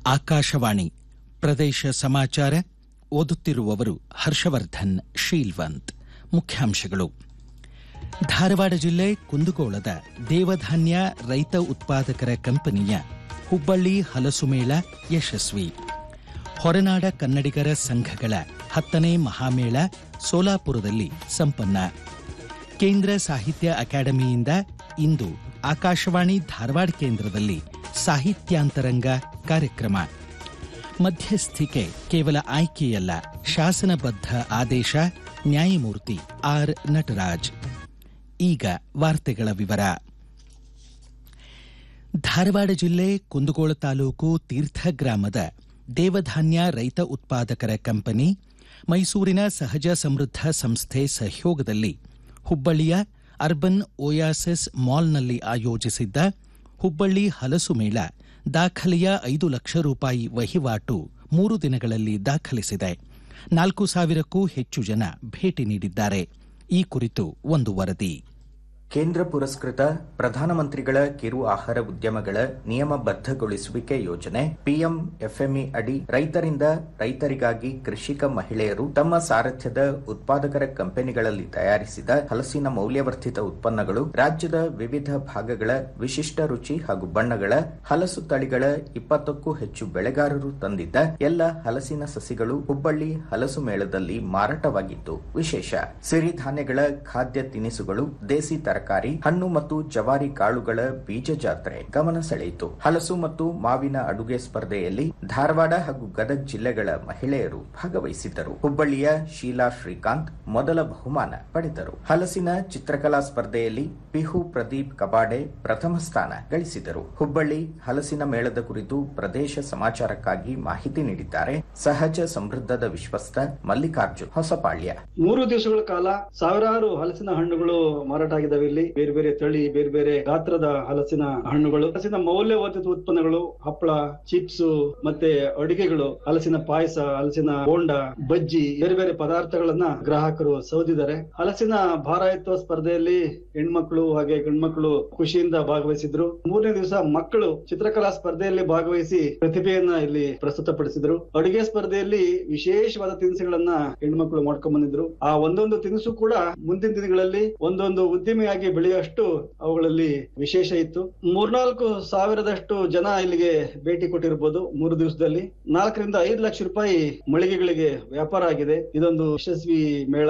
ಆಕಾಶವಾಣಿ ಪ್ರದೇಶ ಸಮಾಚಾರ ಓದುತ್ತಿರುವವರು ಹರ್ಷವರ್ಧನ್ ಶೀಲ್ವಂತ್ ಮುಖ್ಯಾಂಶಗಳು ಧಾರವಾಡ ಜಿಲ್ಲೆ ಕುಂದಗೋಳದ ದೇವಧಾನ್ಯ ರೈತ ಉತ್ಪಾದಕರ ಕಂಪನಿಯ ಹುಬ್ಬಳ್ಳಿ ಹಲಸು ಮೇಳ ಯಶಸ್ವಿ ಹೊರನಾಡ ಕನ್ನಡಿಗರ ಸಂಘಗಳ ಹತ್ತನೇ ಮಹಾಮೇಳ ಸೋಲಾಪುರದಲ್ಲಿ ಸಂಪನ್ನ ಕೇಂದ್ರ ಸಾಹಿತ್ಯ ಅಕಾಡೆಮಿಯಿಂದ ಇಂದು ಆಕಾಶವಾಣಿ ಧಾರವಾಡ ಕೇಂದ್ರದಲ್ಲಿ ಸಾಹಿತ್ಯಾಂತರಂಗ ಕಾರ್ಯಕ್ರಮ ಮಧ್ಯಸ್ಥಿಕೆ ಕೇವಲ ಆಯ್ಕೆಯಲ್ಲ ಶಾಸನಬದ್ಧ ಆದೇಶ ನ್ಯಾಯಮೂರ್ತಿ ಆರ್ ನಟರಾಜ್ ಈಗ ವಾರ್ತೆಗಳ ವಿವರ ಧಾರವಾಡ ಜಿಲ್ಲೆ ಕುಂದಗೋಳ ತಾಲೂಕು ತೀರ್ಥ ಗ್ರಾಮದ ದೇವಧಾನ್ಯ ರೈತ ಉತ್ಪಾದಕರ ಕಂಪನಿ ಮೈಸೂರಿನ ಸಹಜ ಸಮೃದ್ಧ ಸಂಸ್ಥೆ ಸಹಯೋಗದಲ್ಲಿ ಹುಬ್ಬಳ್ಳಿಯ ಅರ್ಬನ್ ಓಯಾಸಿಸ್ ಮಾಲ್ನಲ್ಲಿ ಆಯೋಜಿಸಿದ್ದ ಹುಬ್ಬಳ್ಳಿ ಹಲಸು ಮೇಳ ದಾಖಲೆಯ ಐದು ಲಕ್ಷ ರೂಪಾಯಿ ವಹಿವಾಟು ಮೂರು ದಿನಗಳಲ್ಲಿ ದಾಖಲಿಸಿದೆ ನಾಲ್ಕು ಸಾವಿರಕ್ಕೂ ಹೆಚ್ಚು ಜನ ಭೇಟಿ ನೀಡಿದ್ದಾರೆ ಈ ಕುರಿತು ಒಂದು ವರದಿ ಕೇಂದ್ರ ಪುರಸ್ಕೃತ ಪ್ರಧಾನಮಂತ್ರಿಗಳ ಕಿರು ಆಹಾರ ಉದ್ಯಮಗಳ ನಿಯಮಬದ್ಧಗೊಳಿಸುವಿಕೆ ಯೋಜನೆ ಪಿಎಂ ಎಫ್ಎಂಇ ಅಡಿ ರೈತರಿಂದ ರೈತರಿಗಾಗಿ ಕೃಷಿಕ ಮಹಿಳೆಯರು ತಮ್ಮ ಸಾರಥ್ಯದ ಉತ್ಪಾದಕರ ಕಂಪನಿಗಳಲ್ಲಿ ತಯಾರಿಸಿದ ಹಲಸಿನ ಮೌಲ್ಯವರ್ಧಿತ ಉತ್ಪನ್ನಗಳು ರಾಜ್ಯದ ವಿವಿಧ ಭಾಗಗಳ ವಿಶಿಷ್ಟ ರುಚಿ ಹಾಗೂ ಬಣ್ಣಗಳ ಹಲಸು ತಳಿಗಳ ಇಪ್ಪತ್ತಕ್ಕೂ ಹೆಚ್ಚು ಬೆಳೆಗಾರರು ತಂದಿದ್ದ ಎಲ್ಲ ಹಲಸಿನ ಸಸಿಗಳು ಹುಬ್ಬಳ್ಳಿ ಹಲಸು ಮೇಳದಲ್ಲಿ ಮಾರಾಟವಾಗಿತ್ತು ವಿಶೇಷ ಸಿರಿಧಾನ್ಯಗಳ ಖಾದ್ಯ ತಿನಿಸುಗಳು ದೇಸಿ ತರಕಾರಿ ಹಣ್ಣು ಮತ್ತು ಜವಾರಿ ಕಾಳುಗಳ ಬೀಜ ಜಾತ್ರೆ ಗಮನ ಸೆಳೆಯಿತು ಹಲಸು ಮತ್ತು ಮಾವಿನ ಅಡುಗೆ ಸ್ಪರ್ಧೆಯಲ್ಲಿ ಧಾರವಾಡ ಹಾಗೂ ಗದಗ ಜಿಲ್ಲೆಗಳ ಮಹಿಳೆಯರು ಭಾಗವಹಿಸಿದ್ದರು ಹುಬ್ಬಳ್ಳಿಯ ಶೀಲಾ ಶ್ರೀಕಾಂತ್ ಮೊದಲ ಬಹುಮಾನ ಪಡೆದರು ಹಲಸಿನ ಚಿತ್ರಕಲಾ ಸ್ಪರ್ಧೆಯಲ್ಲಿ ಪಿಹು ಪ್ರದೀಪ್ ಕಬಾಡೆ ಪ್ರಥಮ ಸ್ಥಾನ ಗಳಿಸಿದರು ಹುಬ್ಬಳ್ಳಿ ಹಲಸಿನ ಮೇಳದ ಕುರಿತು ಪ್ರದೇಶ ಸಮಾಚಾರಕ್ಕಾಗಿ ಮಾಹಿತಿ ನೀಡಿದ್ದಾರೆ ಸಹಜ ಸಮೃದ್ಧದ ವಿಶ್ವಸ್ತ ಮಲ್ಲಿಕಾರ್ಜುನ್ ಹೊಸಪಾಳ್ಯ ಮೂರು ದಿವಸಗಳ ಕಾಲ ಸಾವಿರಾರು ಹಲಸಿನ ಹಣ್ಣುಗಳು ಮಾರಾಟ ಆಗಿದ್ದಾವೆ ಇಲ್ಲಿ ಬೇರೆ ಬೇರೆ ತಳಿ ಬೇರೆ ಬೇರೆ ಗಾತ್ರದ ಹಲಸಿನ ಹಣ್ಣುಗಳು ಹಲಸಿನ ಮೌಲ್ಯವರ್ಧಿತ ಉತ್ಪನ್ನಗಳು ಹಪ್ಪಳ ಚಿಪ್ಸ್ ಮತ್ತೆ ಅಡುಗೆಗಳು ಹಲಸಿನ ಪಾಯಸ ಹಲಸಿನ ಬೋಂಡ ಬಜ್ಜಿ ಬೇರೆ ಬೇರೆ ಪದಾರ್ಥಗಳನ್ನ ಗ್ರಾಹಕರು ಸೌದಿದ್ದಾರೆ ಹಲಸಿನ ಭಾರ ಎತ್ತುವ ಸ್ಪರ್ಧೆಯಲ್ಲಿ ಹೆಣ್ಮಕ್ಳು ಹಾಗೆ ಗಂಡ್ಮಕ್ಳು ಖುಷಿಯಿಂದ ಭಾಗವಹಿಸಿದ್ರು ಮೂರನೇ ದಿವಸ ಮಕ್ಕಳು ಚಿತ್ರಕಲಾ ಸ್ಪರ್ಧೆಯಲ್ಲಿ ಭಾಗವಹಿಸಿ ಪ್ರತಿಭೆಯನ್ನ ಇಲ್ಲಿ ಪ್ರಸ್ತುತಪಡಿಸಿದ್ರು ಅಡುಗೆ ಸ್ಪರ್ಧೆಯಲ್ಲಿ ವಿಶೇಷವಾದ ತಿನಿಸುಗಳನ್ನ ಹೆಣ್ಮಕ್ಳು ಮಾಡ್ಕೊಂಡ್ ಬಂದಿದ್ರು ಆ ಒಂದೊಂದು ತಿನಿಸು ಕೂಡ ಮುಂದಿನ ದಿನಗಳಲ್ಲಿ ಒಂದೊಂದು ಉದ್ಯಮಿಯಾಗಿ ಬೆಳೆಯುವಷ್ಟು ಅವುಗಳಲ್ಲಿ ವಿಶೇಷ ಇತ್ತು ಮೂರ್ನಾಲ್ಕು ಸಾವಿರದಷ್ಟು ಜನ ಇಲ್ಲಿಗೆ ಭೇಟಿ ಕೊಟ್ಟಿರ್ಬೋದು ಮೂರು ದಿವಸದಲ್ಲಿ ನಾಲ್ಕರಿಂದ ಐದು ಲಕ್ಷ ರೂಪಾಯಿ ಮಳಿಗೆಗಳಿಗೆ ವ್ಯಾಪಾರ ಆಗಿದೆ ಇದೊಂದು ಯಶಸ್ವಿ ಮೇಳ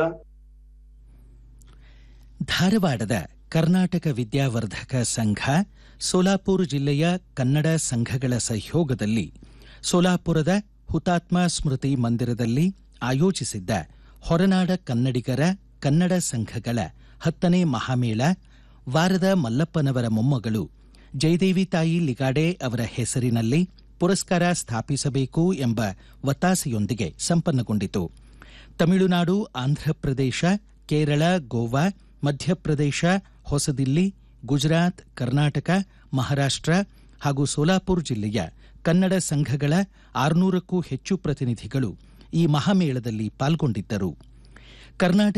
ಧಾರವಾಡದ ಕರ್ನಾಟಕ ವಿದ್ಯಾವರ್ಧಕ ಸಂಘ ಸೋಲಾಪುರ ಜಿಲ್ಲೆಯ ಕನ್ನಡ ಸಂಘಗಳ ಸಹಯೋಗದಲ್ಲಿ ಸೋಲಾಪುರದ ಹುತಾತ್ಮ ಸ್ಮೃತಿ ಮಂದಿರದಲ್ಲಿ ಆಯೋಜಿಸಿದ್ದ ಹೊರನಾಡ ಕನ್ನಡಿಗರ ಕನ್ನಡ ಸಂಘಗಳ ಹತ್ತನೇ ಮಹಾಮೇಳ ವಾರದ ಮಲ್ಲಪ್ಪನವರ ಮೊಮ್ಮಗಳು ಜಯದೇವಿ ತಾಯಿ ಲಿಗಾಡೆ ಅವರ ಹೆಸರಿನಲ್ಲಿ ಪುರಸ್ಕಾರ ಸ್ಥಾಪಿಸಬೇಕು ಎಂಬ ಒತ್ತಾಸೆಯೊಂದಿಗೆ ಸಂಪನ್ನಗೊಂಡಿತು ತಮಿಳುನಾಡು ಆಂಧ್ರಪ್ರದೇಶ ಕೇರಳ ಗೋವಾ ಮಧ್ಯಪ್ರದೇಶ ಹೊಸದಿಲ್ಲಿ ಗುಜರಾತ್ ಕರ್ನಾಟಕ ಮಹಾರಾಷ್ಟ್ರ ಹಾಗೂ ಸೋಲಾಪುರ ಜಿಲ್ಲೆಯ ಕನ್ನಡ ಸಂಘಗಳ ಆರುನೂರಕ್ಕೂ ಹೆಚ್ಚು ಪ್ರತಿನಿಧಿಗಳು ಈ ಮಹಾಮೇಳದಲ್ಲಿ ಪಾಲ್ಗೊಂಡಿದ್ದರು ಕರ್ನಾಟಕ